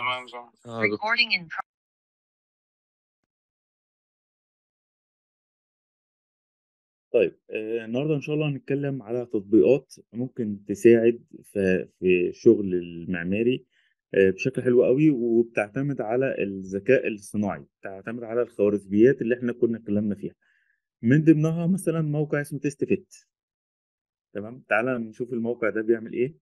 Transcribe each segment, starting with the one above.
تمام صح آه، دكتور. Recording in pro- طيب آه، النهارده إن شاء الله هنتكلم على تطبيقات ممكن تساعد في في الشغل المعماري آه، بشكل حلو قوي وبتعتمد على الذكاء الاصطناعي بتعتمد على الخوارزميات اللي احنا كنا اتكلمنا فيها من ضمنها مثلا موقع اسمه تيست فيت تمام تعالى نشوف الموقع ده بيعمل ايه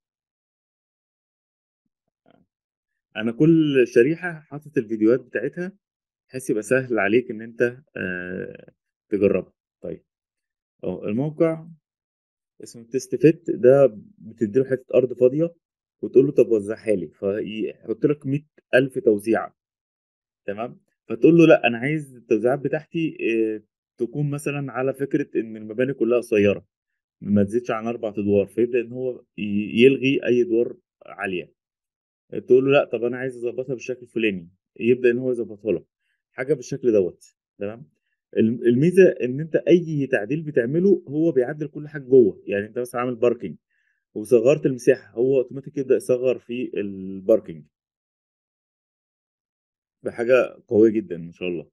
انا كل شريحة حاطط الفيديوهات بتاعتها بحيث يبقى سهل عليك ان انت آه، تجربها طيب اه الموقع اسمه تيست فيت ده بتديله حتة أرض فاضية وتقول له طب وزعها لي فيحط لك 100 ألف توزيعة تمام فتقول له لا أنا عايز التوزيعات بتاعتي آه، تكون مثلا على فكرة إن المباني كلها قصيرة ما تزيدش عن أربع أدوار فيبدأ إن هو ي- يلغي أي أدوار عالية تقول له لا طب أنا عايز أظبطها بالشكل الفلاني يبدأ إن هو يظبطها لك حاجة بالشكل دوت تمام الم- الميزه ان انت اي تعديل بتعمله هو بيعدل كل حاجه جوه يعني انت مثلا عامل باركينج وصغرت المساحه هو اوتوماتيك يبدا يصغر في الباركينج بحاجه قويه جدا ما شاء الله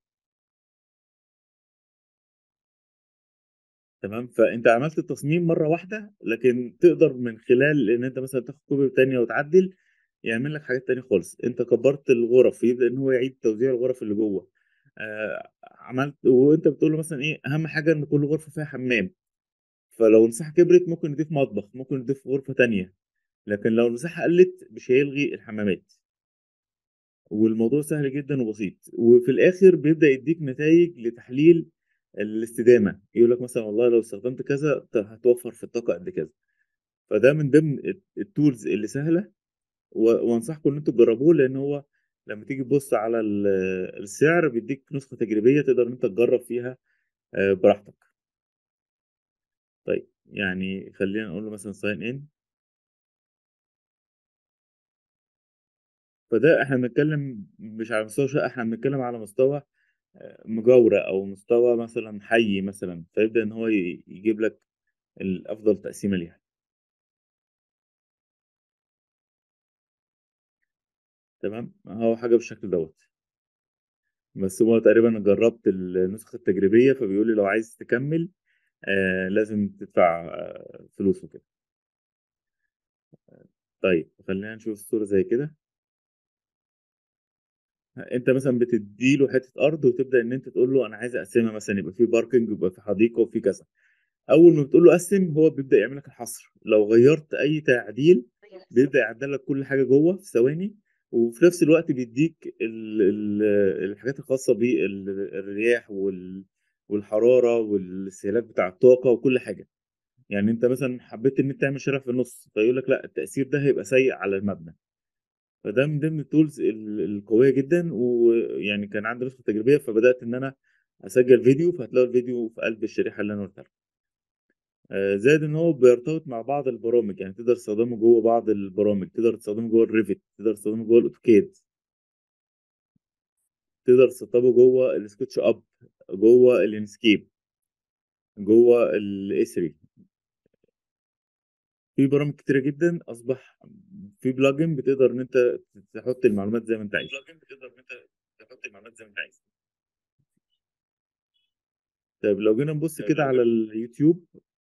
تمام فانت عملت التصميم مره واحده لكن تقدر من خلال ان انت مثلا تاخد كوبي تانية وتعدل يعمل لك حاجات تانية خالص انت كبرت الغرف يبدا ان هو يعيد توزيع الغرف اللي جوه آه عملت وانت بتقول له مثلا ايه اهم حاجه ان كل غرفه فيها حمام فلو المساحة كبرت ممكن نضيف مطبخ ممكن نضيف غرفة تانية لكن لو المساحة قلت مش هيلغي الحمامات والموضوع سهل جدا وبسيط وفي الآخر بيبدأ يديك نتائج لتحليل الاستدامة يقول لك مثلا والله لو استخدمت كذا ت- هتوفر في الطاقة قد كذا فده من ضمن الت- التولز اللي سهلة و- وانصحكم ان انتوا تجربوه لان هو لما تيجي تبص على ال- السعر بيديك نسخة تجريبية تقدر ان انت تجرب فيها آه، براحتك طيب يعني خلينا نقول له مثلا ساين ان فده احنا بنتكلم مش على مستوى شقة احنا بنتكلم على مستوى آه، مجاورة او مستوى مثلا حي مثلا فيبدأ ان هو ي- يجيب لك الافضل تقسيمة ليها تمام هو حاجة بالشكل دوت بس هو تقريبا جربت النسخة التجريبية فبيقول لي لو عايز تكمل آه لازم تدفع آه فلوس وكده طيب خلينا نشوف الصورة زي كده انت مثلا بتديله حتة ارض وتبدأ ان انت تقول له انا عايز اقسمها مثلا يبقى في باركنج يبقى في حديقة وفي كذا اول ما بتقول له قسم هو بيبدا يعمل لك الحصر لو غيرت اي تعديل بيبدا يعدل لك كل حاجه جوه في ثواني وفي نفس الوقت بيديك ال ال الحاجات الخاصه بالرياح وال والحراره والاستهلاك بتاع الطاقه وكل حاجه يعني انت مثلا حبيت ان انت تعمل شارع في النص فيقول لك لا التاثير ده هيبقى سيء على المبنى فده من ضمن التولز ال- القويه جدا ويعني كان عندي نسخه تجريبيه فبدات ان انا اسجل فيديو فهتلاقوا الفيديو في قلب الشريحه اللي انا قلتها لكم. آه، زائد ان هو بيرتبط مع بعض البرامج يعني تقدر تستخدمه جوه بعض البرامج تقدر تستخدمه جوه الريفت تقدر تستخدمه جوه الاوتوكاد تقدر تسطبه جوه السكتش اب جوه الانسكيب جوه الاسري في برامج كتيره جدا اصبح في بلجن بتقدر ان انت تحط المعلومات زي ما انت عايز بتقدر ان انت تحط المعلومات زي ما انت عايز طيب لو جينا نبص كده على اليوتيوب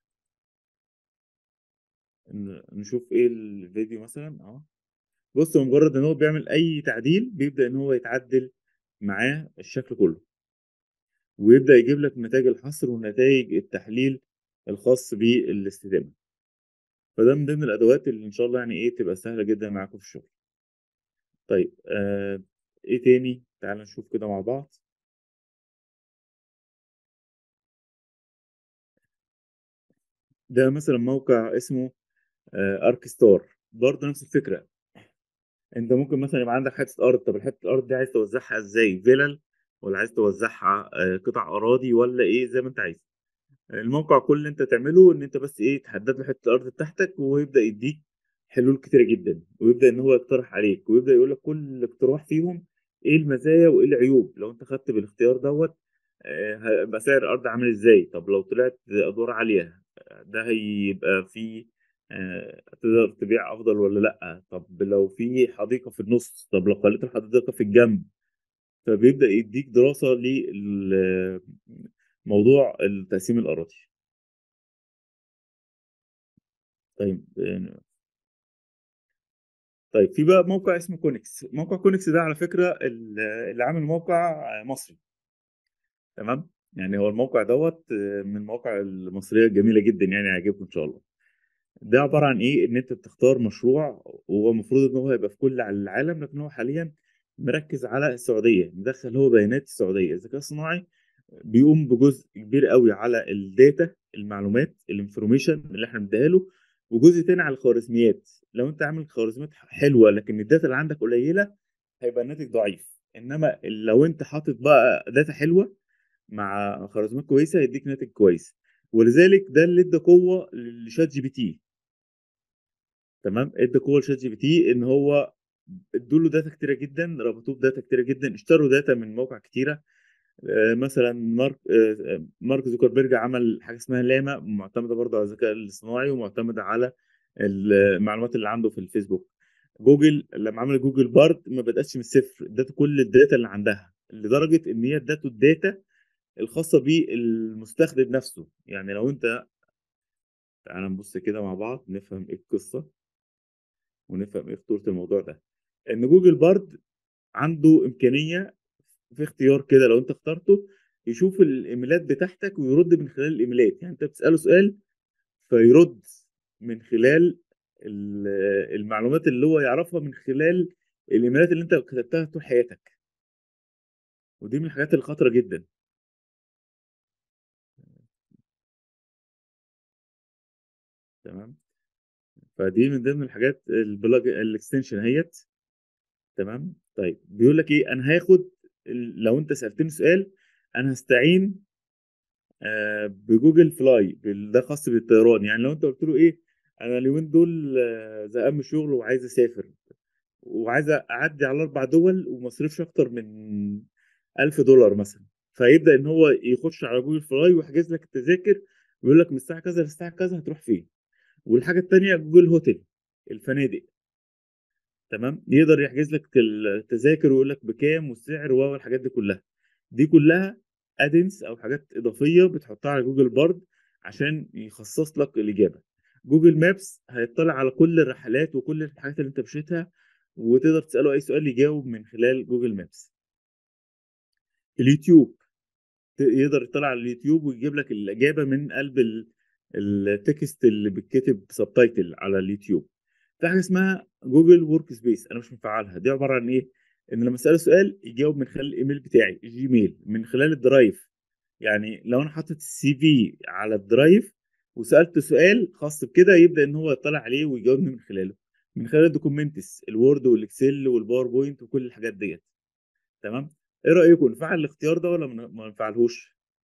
ن- نشوف ايه الفيديو مثلا اه بص مجرد ان هو بيعمل اي تعديل بيبدأ ان هو يتعدل معاه الشكل كله ويبدأ يجيب لك نتائج الحصر ونتائج التحليل الخاص بالاستدامة فده من ضمن الادوات اللي ان شاء الله يعني ايه تبقى سهلة جدا معاكم في الشغل طيب آه ايه تاني تعال نشوف كده مع بعض ده مثلا موقع اسمه آه ارك ستار برضه نفس الفكرة انت ممكن مثلا يبقى عندك حته ارض طب الحته الارض دي عايز توزعها ازاي فيلل ولا عايز توزعها آه، قطع اراضي ولا ايه زي ما انت عايز الموقع كل اللي انت تعمله ان انت بس ايه تحدد له حته الارض بتاعتك ويبدا يديك حلول كتيره جدا ويبدا ان هو يقترح عليك ويبدا يقول لك كل اقتراح فيهم ايه المزايا وايه العيوب لو انت خدت بالاختيار دوت آه، هيبقى سعر الارض عامل ازاي طب لو طلعت ادوار عاليه آه، ده هيبقى فيه آآ تقدر تبيع أفضل والّا لأ، طب لو في حديقة في النُص، طب لو خلّيت الحديقة في الجنب، فبيبدأ يدّيك دراسة لل موضوع ال تقسيم الأراضي. طيب آآ طيب في بقى موقع اسمه كونكس، موقع كونكس ده على فكرة ال اللي عامل الموقع مصري. تمام، يعني هو الموقع دوّة من المواقع المصرية الجميلة جدًا يعني هيعجبكم إن شاء الله. ده عبارة عن إيه، إن أنت بتختار مشروع وهو المفروض إن هو هيبقى في كل العالم، لكن هو حاليًا مركّز على السعودية، مدخّل هو بيانات السعودية، الذكاء الصناعي بيقوم بجزء كبير أوي على الdata المعلومات الinformation اللي إحنا بندّيها له، وجزء تاني على الخوارزميات، لو أنت عامل خوارزميات ح حلوة لكن الdata اللي عندك قليلة، هيبقى الناتج ضعيف، إنما لو أنت حاطط بقى data حلوة مع خوارزميات كويسة هيدّيك ناتج كويس، ولذلك ده اللي ادّى قوة لChatGPT. تمام، ادّى قوة لChatGPT إن هو ادّوا له data كتيرة جدًا، ربطوه بداتا كتيرة جدًا، اشتروا data من مواقع كتيرة، آآ مثلًا مارك آآ مارك زوكربيرج عمل حاجة اسمها لاما معتمدة برضه على الذكاء الاصطناعي ومعتمدة على المعلومات اللي عنده في الفيسبوك. جوجل لمّا عملت جوجل بارد ما بدأتش من الصفر، ادّته كل الdata اللي عندها، لدرجة إن هي ادّته الdata الخاصة بالمستخدم نفسه، يعني لو أنت تعالَ نبُص كده مع بعض نفهم إيه القصة. ونفهم إيه خطورة الموضوع ده، إن جوجل بارد عنده إمكانية في اختيار كده لو أنت اخترته، يشوف الإيميلات بتاعتك ويرد من خلال الإيميلات، يعني أنت بتسأله سؤال فيرد من خلال ال المعلومات اللي هو يعرفها من خلال الإيميلات اللي أنت كتبتها طول حياتك. ودي من الحاجات الخطرة جدًا. تمام، فدي من ضمن الحاجات البلاج الextension أهيّة. تمام، طيب بيقول لك إيه، أنا هاخد ال لو أنت سألتني سؤال أنا هاستعين آآ بجوجل فلاي بال ده خاص بالطيران، يعني لو أنت قُلت له إيه، أنا اليومين دول زهقان من الشغل وعايز أسافر، وعايز أعدّي على 4 دول وما اصرفش أكتر من 1000$ مثلًا، فيبدأ إن هو يخش على جوجل فلاي ويحجز لك التذاكر ويقول لك من الساعة كذا للساعة كذا هتروح فين، والحاجة التانية جوجل هوتل الفنادق. تمام، يقدر يحجز لك التذاكر ويقول لك بكام والسعر و، و، الحاجات دي كلّها، دي كلّها add-ins أو حاجات إضافية بتحطها على جوجل بارد عشان يخصص لك الإجابة. جوجل مابس هيطّلع على كل الرحلات وكل الحاجات اللي أنت مشيتها، وتقدر تسأله أي سؤال يجاوب من خلال جوجل مابس. اليوتيوب ت يقدر يطّلع على اليوتيوب ويجيب لك الإجابة من قلب ال الtext اللي بيتكتب subtitle على اليوتيوب. في حاجة اسمها جوجل ورك سبيس أنا مش مفعّلها، دي عبارة عن إيه، إن لمّا أسأله سؤال يجاوب من خلال الإيميل بتاعي الجيميل من خلال الدرايف، يعني لو أنا حاطط الCV على الدرايف وسألته سؤال خاص بكده يبدأ إن هو يطّلع عليه ويجاوبني من خلاله، من خلال الدوكيومنتس الوورد والإكسل والباوربوينت وكل الحاجات ديّة. تمام، إيه رأيكم نفعّل الاختيار ده والّا ما ن ما نفعّلهوش؟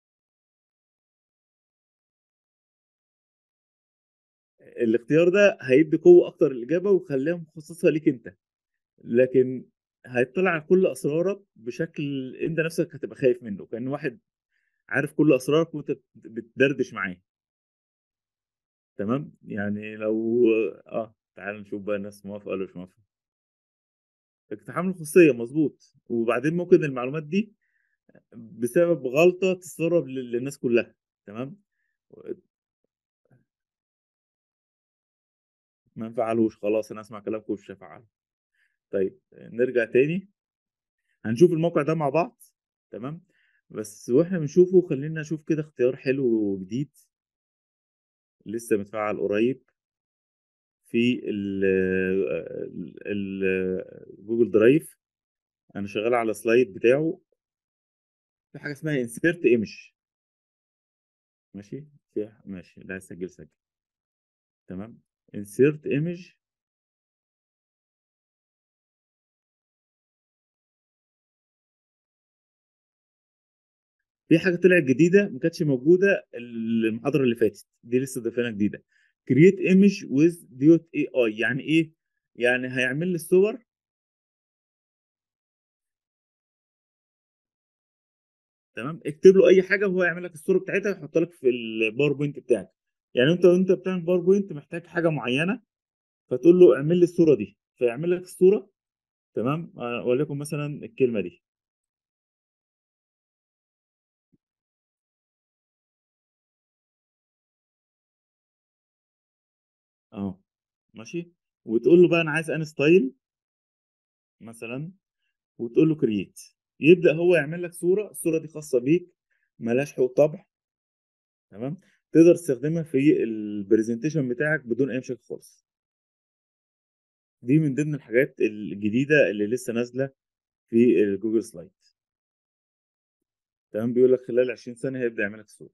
الاختيار ده هيدّي قوة أكتر للإجابة ويخلّيها مخصصة ليك أنت، لكن هيطّلع على كل أسرارك بشكل أنت نفسك هتبقى خايف منه، كأن واحد عارف كل أسرارك وأنت بت بتدردش معاه. تمام، يعني لو آه، تعالَ نشوف بقى الناس موافقة والّا مش موافقة. اقتحام الخصوصية مضبوط، وبعدين ممكن المعلومات دي بسبب غلطة تتسرب لل للناس كلّها، تمام، و ما نفعّلوش خلاص أنا هاسمع كلامكم ومش هافعّله. طيب نرجع تاني، هنشوف الموقع ده مع بعض تمام، بس وإحنا بنشوفه خلّينا نشوف كده اختيار حلو وجديد. لسه متفعّل قريب. في ال ال ال جوجل درايف، أنا شغّال على slide بتاعه. في حاجة اسمها insert image. ماشي، في ح ماشي اللي عايز يسجّل يسجّل. تمام، insert image. في حاجة طلعت جديدة ما كانتش موجودة ال المحاضرة اللي فاتت، دي لسه ضايفينها جديدة. create image with dot AI يعني إيه؟ يعني هيعمل لي الصور تمام، اكتب له أي حاجة وهو يعمل لك الصورة بتاعتها ويحطها لك في الpowerpoint بتاعك. يعني أنت وأنت بتعمل PowerPoint محتاج حاجة معيّنة، فتقول له اعمل لي الصورة دي، فيعمل لك الصورة تمام، آآ وليكن مثلًا الكلمة دي. آه، ماشي، وتقول له بقى أنا عايز أنهي style مثلًا وتقول له create يبدأ هو يعمل لك صورة، الصورة دي خاصة بيك ما لهاش حقوق طبع. تمام، تقدر تستخدمها في الpresentation بتاعك بدون أي مشاكل خالص. دي من ضمن الحاجات الجديدة اللي لسه نازلة في الجوجل سلايد. تمام، بيقول لك خلال 20 ثانية هيبدأ يعمل لك الصورة.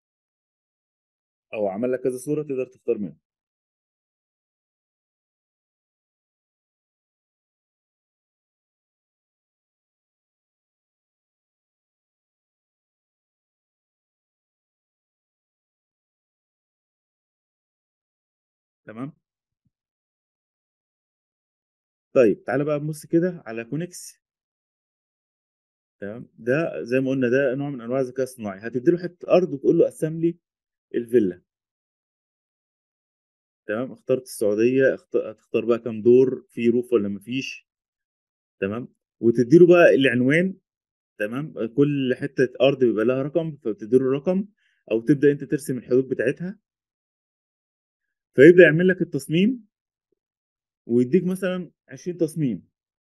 أو عمل لك كذا صورة تقدر تختار منهم. تمام؟ طيب تعالَ بقى نبُص كده على كونكس. تمام، ده زي ما قُلنا ده نوع من أنواع الذكاء الصناعي، هتدّي له حتة أرض وتقول له قسّم لي الفيلا. تمام، اخترت السعودية اخت هتختار بقى كام دور، في roof والّا ما فيش، تمام، وتدّي له بقى العنوان تمام، كل حتة أرض بيبقى لها رقم، فبتدّي له الرقم أو تبدأ أنت ترسم الحدود بتاعتها. فيبدأ يعمل لك التصميم ويدّيك مثلًا 20 تصميم.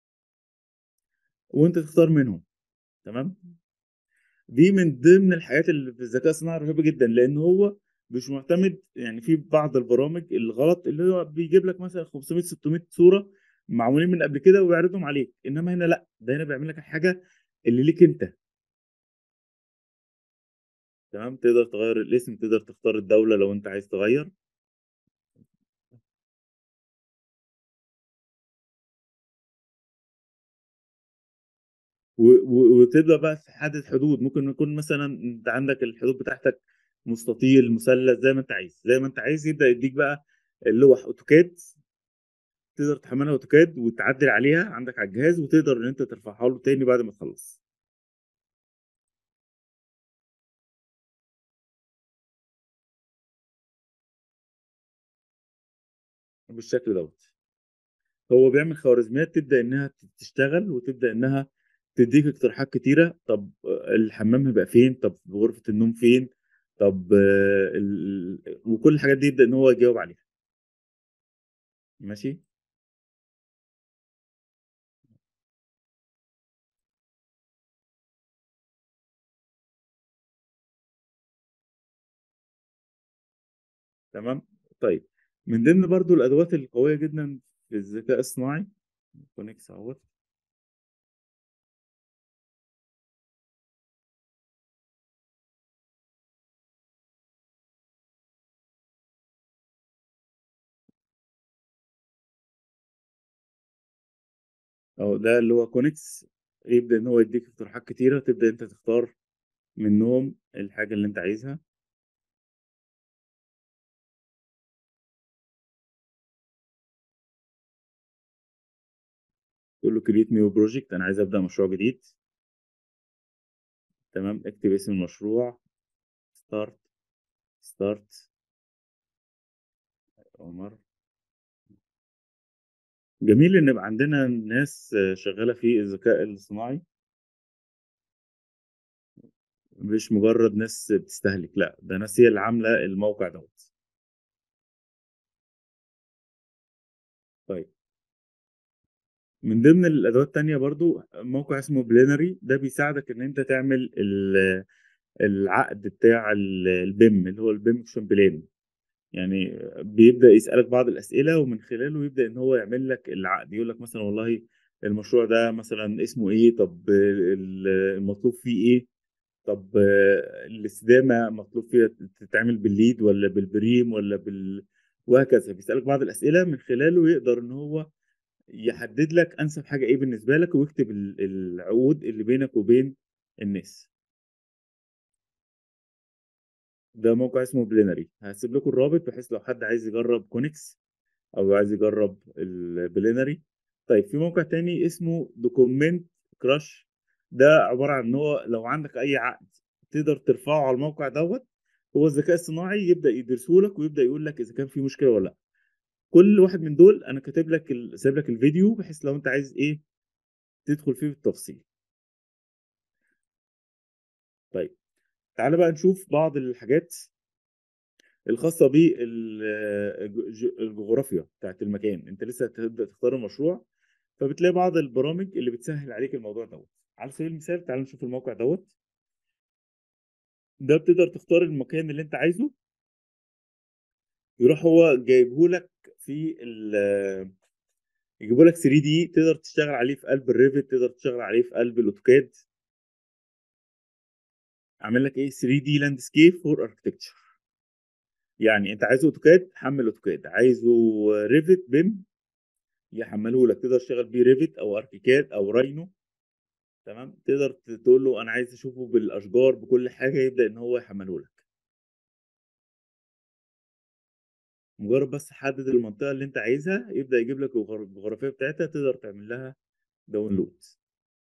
وأنت تختار منهم، تمام؟ دي من ضمن الحاجات اللي في الذكاء الصناعي رهيبة جدًا، لإن هو مش معتمد يعني في بعض البرامج الغلط اللي هو بيجيب لك مثلًا 500، 600 صورة معمولين من قبل كده ويعرضهم عليك، إنما هنا لأ، ده هنا بيعمل لك الحاجة اللي ليك أنت. تمام، تقدر تغيّر الاسم، تقدر تختار الدولة لو أنت عايز تغيّر. و و وتبدأ بقى تحدد حدود، ممكن يكون مثلًا أنت عندك الحدود بتاعتك مستطيل، مثلث، زي ما أنت عايز، زي ما أنت عايز يبدأ يدّيك بقى اللوح أوتوكاد تقدر تحمّلها أوتوكاد وتعدّل عليها عندك على الجهاز، وتقدر إن أنت ترفعها له تاني بعد ما تخلّص. بالشكل دوّة. هو بيعمل خوارزميات تبدأ إنها ت تشتغل وتبدأ إنها تدّيك اقتراحات كتيرة، طب الحمام هيبقى فين، طب غرفة النوم فين، طب ال وكل الحاجات دي يبدأ إن هو يجاوب عليها. ماشي؟ تمام؟ طيب من ضمن برضه الأدوات القوية جدًا في الذكاء الصناعي كونكس أهوّة. آه، ده اللي هو كونكس يبدأ إن هو يدّيك اقتراحات كتيرة، تبدأ أنت تختار منّهم الحاجة اللي أنت عايزها. تقول له create new project أنا عايز أبدأ مشروع جديد. تمام، اكتب اسم المشروع start start عمر. جميل إن يبقى عندنا ناس شغّالة في الذكاء الصناعي. مش مجرّد ناس بتستهلك، لأ، ده ناس هي اللي عاملة الموقع دوّة. طيب. من ضمن الأدوات التانية برضه موقع اسمه Planoly ده بيساعدك إن أنت تعمل ال العقد بتاع ال الBIM اللي هو الBIM action plan يعني بيبدأ يسألك بعض الأسئلة ومن خلاله يبدأ إن هو يعمل لك العقد، يقول لك مثلًا والله المشروع ده مثلًا اسمه إيه، طب ال المطلوب فيه إيه، طب الاستدامة مطلوب فيها تتعمل بالLEED والّا بالBREEAM والّا بال وهكذا، بيسألك بعض الأسئلة من خلاله يقدر إن هو يحدد لك أنسب حاجة إيه بالنسبة لك ويكتب ال العقود اللي بينك وبين الناس. ده موقع اسمه Planoly هاسيب لكم الرابط بحيث لو حد عايز يجرّب كونكس أو عايز يجرّب ال Planoly. طيب في موقع تاني اسمه document crush ده عبارة عن إن هو لو عندك أي عقد تقدر ترفعه على الموقع دوّة هو الذكاء الصناعي يبدأ يدرسه لك ويبدأ يقول لك إذا كان في مشكلة والّا لأ. كل واحد من دول أنا كاتب لك ال سايب لك الفيديو بحيث لو أنت عايز إيه، تدخل فيه بالتفصيل. طيب، تعالَ بقى نشوف بعض الحاجات الخاصة بال الج الجغرافيا بتاعة المكان، أنت لسه هتبدأ تختار المشروع، فبتلاقي بعض البرامج اللي بتسهّل عليك الموضوع دوّة. على سبيل المثال تعالَ نشوف الموقع دوّة. ده بتقدر تختار المكان اللي أنت عايزه. يروح هو جايبه لك في ال يجيبه لك 3D تقدر تشتغل عليه في قلب الRevit تقدر تشتغل عليه في قلب الAutoCAD. عامل لك إيه 3D landscape for architecture. يعني أنت عايزه AutoCAD حمّل AutoCAD، عايزه Revit BIM يحمّله لك، تقدر تشتغل بيه Revit أو ArchiCAD أو Rhino تمام، تقدر ت تقول له أنا عايز أشوفه بالأشجار بكل حاجة، يبدأ إن هو يحمّله لك. مجرد بس حدد المنطقة اللي أنت عايزها، يبدأ يجيب لك الجغر الجغرافية بتاعتها تقدر تعمل لها download.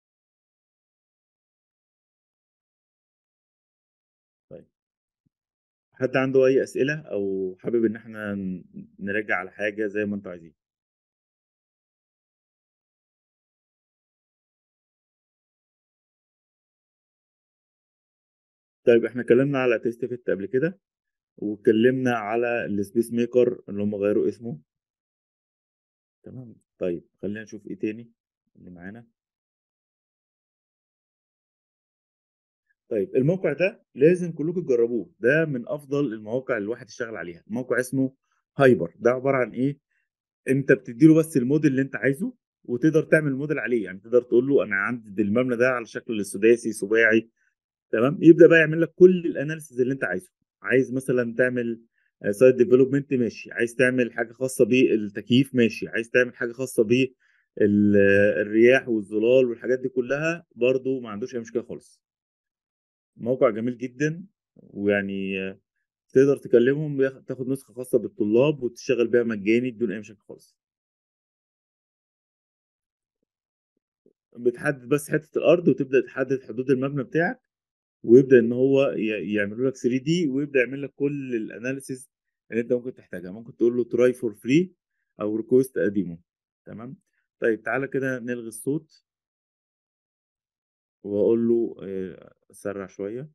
طيب. حد عنده أي أسئلة أو حابب إن إحنا ن نراجع على حاجة زي ما أنتم عايزين؟ طيب إحنا اتكلمنا على TestFit قبل كده، واتكلمنا على الSpace Maker اللي هم غيّروا اسمه. تمام، طيب خلّينا نشوف إيه تاني اللي معانا. طيب الموقع ده لازم كلّكم تجرّبوه، ده من أفضل المواقع اللي الواحد يشتغل عليها، موقع اسمه Hyper ده عبارة عن إيه، أنت بتدّي له بس الmodel اللي أنت عايزه، وتقدر تعمل model عليه، يعني تقدر تقول له أنا عندي المبنى ده على شكل سداسي، سباعي، تمام، يبدأ بقى يعمل لك كل الanalysis اللي أنت عايزه، عايز مثلًا تعمل آآ site development ماشي، عايز تعمل حاجة خاصة بالتكييف ماشي، عايز تعمل حاجة خاصة بال الرياح والظلال والحاجات دي كلّها برضه ما عندوش أي مشكلة خالص. موقع جميل جدًا، ويعني تقدر تكلمهم ياخ تاخد نسخة خاصة بالطلاب وتشتغل بيها مجاني بدون أي مشاكل خالص. بتحدد بس حتة الأرض وتبدأ تحدد حدود المبنى بتاعك، ويبدأ إن هو ي يعمله لك 3D ويبدأ يعمل لك كل الanalysis اللي أنت ممكن تحتاجها، ممكن تقول له try for free أو request a demo تمام، طيب تعالَ كده نلغي الصوت. وأقول له آآ سرّع شوية.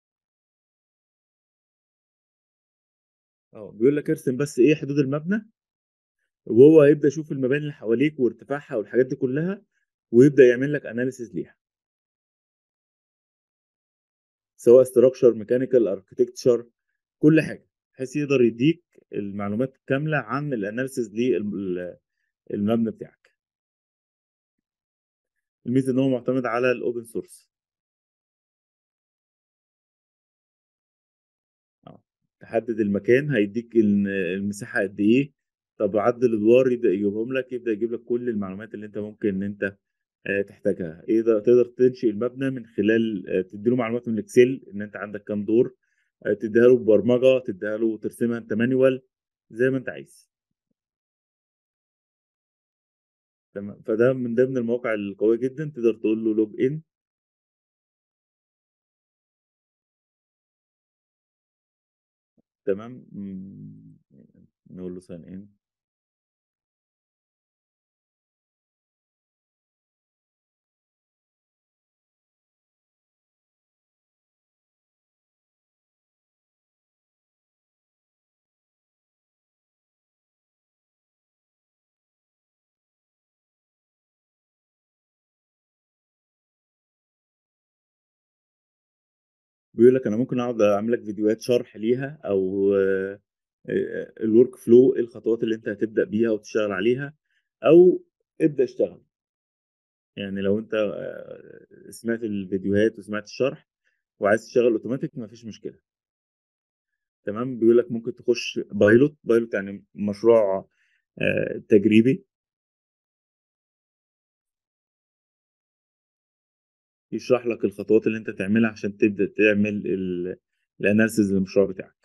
آه، بيقول لك ارسم بس إيه حدود المبنى، وهو هيبدأ يشوف المباني اللي حواليك وارتفاعها والحاجات دي كلّها، ويبدأ يعمل لك analysis ليها. سواء structure mechanical architecture كل حاجة، بحيث يقدر يدّيك المعلومات كاملة عن الanalysis للم المبنى بتاعك. الميزة إن هو معتمد على الopen source. آه، تحدد المكان هيدّيك ال المساحة قد إيه، طب عدد الأدوار يبدأ يجيبهم لك، يبدأ يجيب لك كل المعلومات اللي أنت ممكن إن أنت آآ تحتاجها، يقدر تقدر تنشئ المبنى من خلال آآ تدّي له معلومات من الExcel إن أنت عندك كام دور، آآ تدّيها له ببرمجة، تدّيها له ترسمها أنت manual زي ما أنت عايز. تمام، فده من ضمن المواقع القوية جدًا، تقدر تقول له login. تمام، إمم، نقول له sign in. بيقول لك أنا ممكن أقعد أعمل لك فيديوهات شرح ليها أو آآ الwork flow إيه الخطوات اللي أنت هتبدأ بيها وتشتغل عليها، أو ابدأ اشتغل. يعني لو أنت آآ سمعت الفيديوهات وسمعت الشرح وعايز تشتغل أوتوماتيك ما فيش مشكلة. تمام، بيقول لك ممكن تخش pilot، pilot يعني مشروع آآ تجريبي. يشرح لك الخطوات اللي أنت تعملها عشان تبدأ تعمل ال الanalysis للمشروع بتاعك.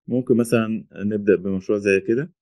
ممكن مثلًا نبدأ بمشروع زي كده.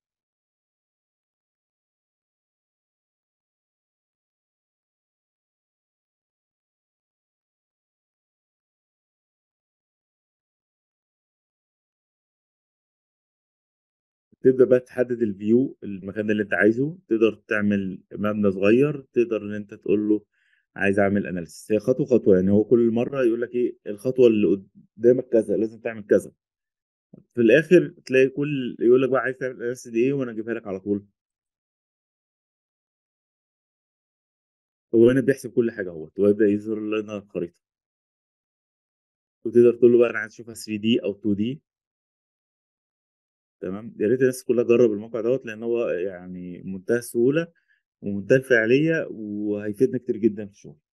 تبدأ بقى تحدد الview المكان اللي أنت عايزه، تقدر تعمل مبنى صغير، تقدر إن أنت تقول له عايز أعمل analysis هي خطوة، خطوة، يعني هو كل مرّة يقول لك إيه، الخطوة اللي قدّامك كذا، لازم تعمل كذا. في الآخر تلاقي كل يقول لك بقى عايز تعمل analysis دي إيه وأنا أجيبها لك على طول. هو هنا بيحسب كل حاجة أهوّة، ويبدأ يظهر لنا الخريطة. وتقدر تقول له بقى أنا عايز أشوفها 3D أو 2D. تمام، يا ريت الناس كلّها تجرّب الموقع دوّة، لإن هو يعني منتهى السهولة ومنتهى الفاعلية وهيفيدنا كتير جدًا في الشغل.